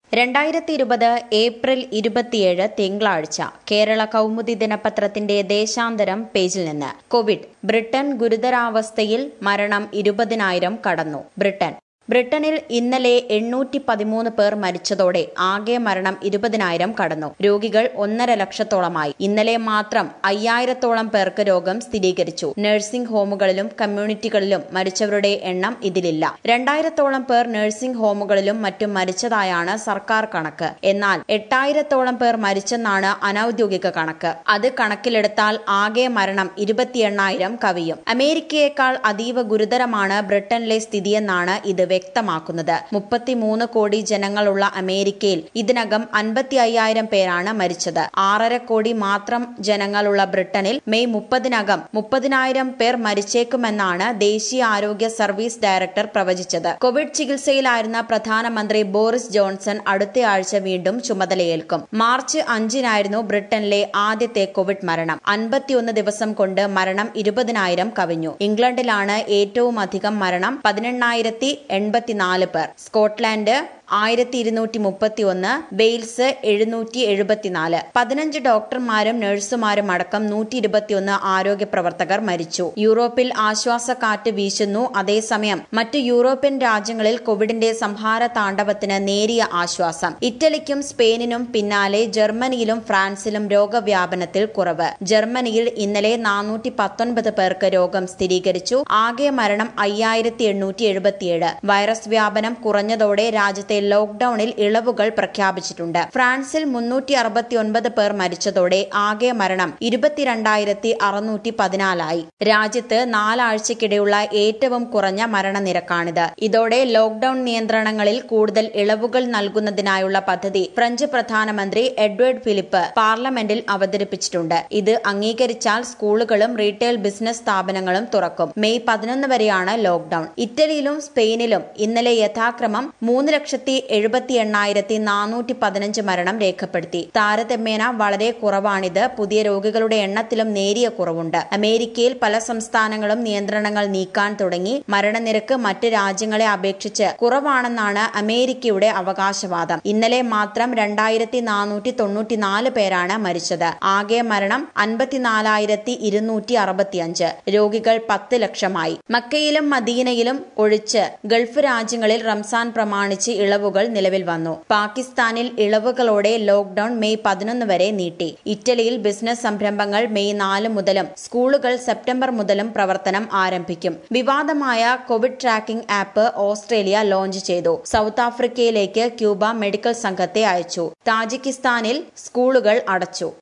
രണ്ടായിരത്തി ഇരുപത് ഏപ്രിൽ ഇരുപത്തിയേഴ് തിങ്കളാഴ്ച കേരള കൗമുദി ദിനപത്രത്തിന്റെ ദേശാന്തരം പേജിൽ നിന്ന് കോവിഡ് ബ്രിട്ടൻ ഗുരുതരാവസ്ഥയിൽ മരണം ഇരുപതിനായിരം കടന്നു ബ്രിട്ടൻ ബ്രിട്ടനിൽ ഇന്നലെ എണ്ണൂറ്റി പതിമൂന്ന് പേർ മരിച്ചതോടെ ആകെ മരണം ഇരുപതിനായിരം കടന്നു രോഗികൾ ഒന്നര ലക്ഷത്തോളമായി ഇന്നലെ മാത്രം അയ്യായിരത്തോളം പേർക്ക് രോഗം സ്ഥിരീകരിച്ചു നഴ്സിംഗ് ഹോമുകളിലും കമ്മ്യൂണിറ്റികളിലും മരിച്ചവരുടെ എണ്ണം ഇതിലില്ല രണ്ടായിരത്തോളം പേർ നഴ്സിംഗ് ഹോമുകളിലും മറ്റും മരിച്ചതായാണ് സർക്കാർ കണക്ക് എന്നാൽ എട്ടായിരത്തോളം പേർ മരിച്ചെന്നാണ് അനൌദ്യോഗിക കണക്ക് അത് കണക്കിലെടുത്താൽ ആകെ മരണം ഇരുപത്തിയെണ്ണായിരം കവിയും അമേരിക്കയേക്കാൾ അതീവ ഗുരുതരമാണ് ബ്രിട്ടനിലെ സ്ഥിതിയെന്നാണ് ഇത് വ്യക്തമാക്കുന്നത് മുപ്പത്തിമൂന്ന് കോടി ജനങ്ങളുള്ള അമേരിക്കയിൽ ഇതിനകം അൻപത്തി അയ്യായിരം പേരാണ് മരിച്ചത് ആറര കോടി മാത്രം ജനങ്ങളുള്ള ബ്രിട്ടനിൽ മെയ് മുപ്പതിനകം മുപ്പതിനായിരം പേർ മരിച്ചേക്കുമെന്നാണ് ദേശീയ ആരോഗ്യ സർവീസ് ഡയറക്ടർ പ്രവചിച്ചത് കോവിഡ് ചികിത്സയിലായിരുന്ന പ്രധാനമന്ത്രി ബോറിസ് ജോൺസൺ അടുത്തയാഴ്ച വീണ്ടും ചുമതലയേൽക്കും മാർച്ച് അഞ്ചിനായിരുന്നു ബ്രിട്ടനിലെ ആദ്യത്തെ കോവിഡ് മരണം അൻപത്തിയൊന്ന് ദിവസം കൊണ്ട് മരണം ഇരുപതിനായിരം കവിഞ്ഞു ഇംഗ്ലണ്ടിലാണ് ഏറ്റവും അധികം മരണം പതിനെണ്ണായിരത്തി എൺപത്തിനാല് പേർ സ്കോട്ട്ലാൻഡ് ആയിരത്തി ഇരുന്നൂറ്റി മുപ്പത്തി ഒന്ന് വെയിൽസ് എഴുന്നൂറ്റി എഴുപത്തിനാല് പതിനഞ്ച് ഡോക്ടർമാരും നഴ്സുമാരും അടക്കം നൂറ്റി ഇരുപത്തിയൊന്ന് ആരോഗ്യ പ്രവർത്തകർ മരിച്ചു യൂറോപ്പിൽ ആശ്വാസക്കാറ്റ് വീശുന്നു അതേസമയം മറ്റു യൂറോപ്യൻ രാജ്യങ്ങളിൽ കോവിഡിന്റെ സംഹാര താണ്ഡവത്തിന് നേരിയ ആശ്വാസം ഇറ്റലിക്കും സ്പെയിനിനും പിന്നാലെ ജർമ്മനിയിലും ഫ്രാൻസിലും രോഗവ്യാപനത്തിൽ കുറവ് ജർമ്മനിയിൽ ഇന്നലെ നാനൂറ്റി പത്തൊൻപത് പേർക്ക് രോഗം സ്ഥിരീകരിച്ചു ആകെ മരണം അയ്യായിരത്തി എണ്ണൂറ്റി എഴുപത്തിയേഴ് വൈറസ് വ്യാപനം കുറഞ്ഞതോടെ രാജ്യത്തെ ലോക്ഡൌണിൽ ഇളവുകൾ പ്രഖ്യാപിച്ചിട്ടുണ്ട് ഫ്രാൻസിൽ മുന്നൂറ്റി അറുപത്തിയൊൻപത് പേർ മരിച്ചതോടെ ആകെ മരണം ഇരുപത്തിരണ്ടായിരത്തി അറുന്നൂറ്റി പതിനാലായി രാജ്യത്ത് നാലാഴ്ചക്കിടെയുള്ള ഏറ്റവും കുറഞ്ഞ മരണനിരക്കാണിത് ഇതോടെ ലോക്ഡൌൺ നിയന്ത്രണങ്ങളിൽ കൂടുതൽ ഇളവുകൾ നൽകുന്നതിനായുള്ള പദ്ധതി ഫ്രഞ്ച് പ്രധാനമന്ത്രി എഡ്വേർഡ് ഫിലിപ്പ് പാർലമെന്റിൽ അവതരിപ്പിച്ചിട്ടുണ്ട് ഇത് അംഗീകരിച്ചാൽ സ്കൂളുകളും റീറ്റെയിൽ ബിസിനസ് സ്ഥാപനങ്ങളും തുറക്കും മെയ് പതിനൊന്ന് വരെയാണ് ലോക്ഡൌൺ ഇറ്റലിയിലും സ്പെയിനിലും ഇന്നലെ യഥാക്രമം മൂന്ന് ലക്ഷത്തി എഴുപത്തി എണ്ണായിരത്തി നാനൂറ്റി പതിനഞ്ച് മരണം രേഖപ്പെടുത്തി താരതമ്യേന വളരെ കുറവാണിത് പുതിയ രോഗികളുടെ എണ്ണത്തിലും നേരിയ കുറവുണ്ട് അമേരിക്കയിൽ പല സംസ്ഥാനങ്ങളും നിയന്ത്രണങ്ങൾ നീക്കാൻ തുടങ്ങി മരണനിരക്ക് മറ്റ് രാജ്യങ്ങളെ അപേക്ഷിച്ച് കുറവാണെന്നാണ് അമേരിക്കയുടെ അവകാശവാദം ഇന്നലെ മാത്രം രണ്ടായിരത്തി നാനൂറ്റി തൊണ്ണൂറ്റിനാല് പേരാണ് മരിച്ചത് ആകെ മരണം അൻപത്തിനാലായിരത്തി ഇരുന്നൂറ്റി അറുപത്തിയഞ്ച് രോഗികൾ പത്ത് ലക്ഷമായി മക്കയിലും മദീനയിലും ഒഴിച്ച് ഗൾഫ് രാജ്യങ്ങളിൽ റംസാൻ പ്രമാണിച്ച് ഇളവുകൾ നിലവിൽ വന്നു പാകിസ്ഥാനിൽ ഇളവുകളോടെ ലോക്ഡൌൺ മെയ് പതിനൊന്ന് വരെ നീട്ടി ഇറ്റലിയിൽ ബിസിനസ് സംരംഭങ്ങൾ മെയ് നാല് മുതലും സ്കൂളുകൾ സെപ്റ്റംബർ മുതലും പ്രവർത്തനം ആരംഭിക്കും വിവാദമായ Covid tracking app Australia launch ചെയ്തു സൗത്ത് ആഫ്രിക്കയിലേക്ക് ക്യൂബ മെഡിക്കൽ സംഘത്തെ അയച്ചു താജിക്കിസ്ഥാനിൽ സ്കൂളുകൾ അടച്ചു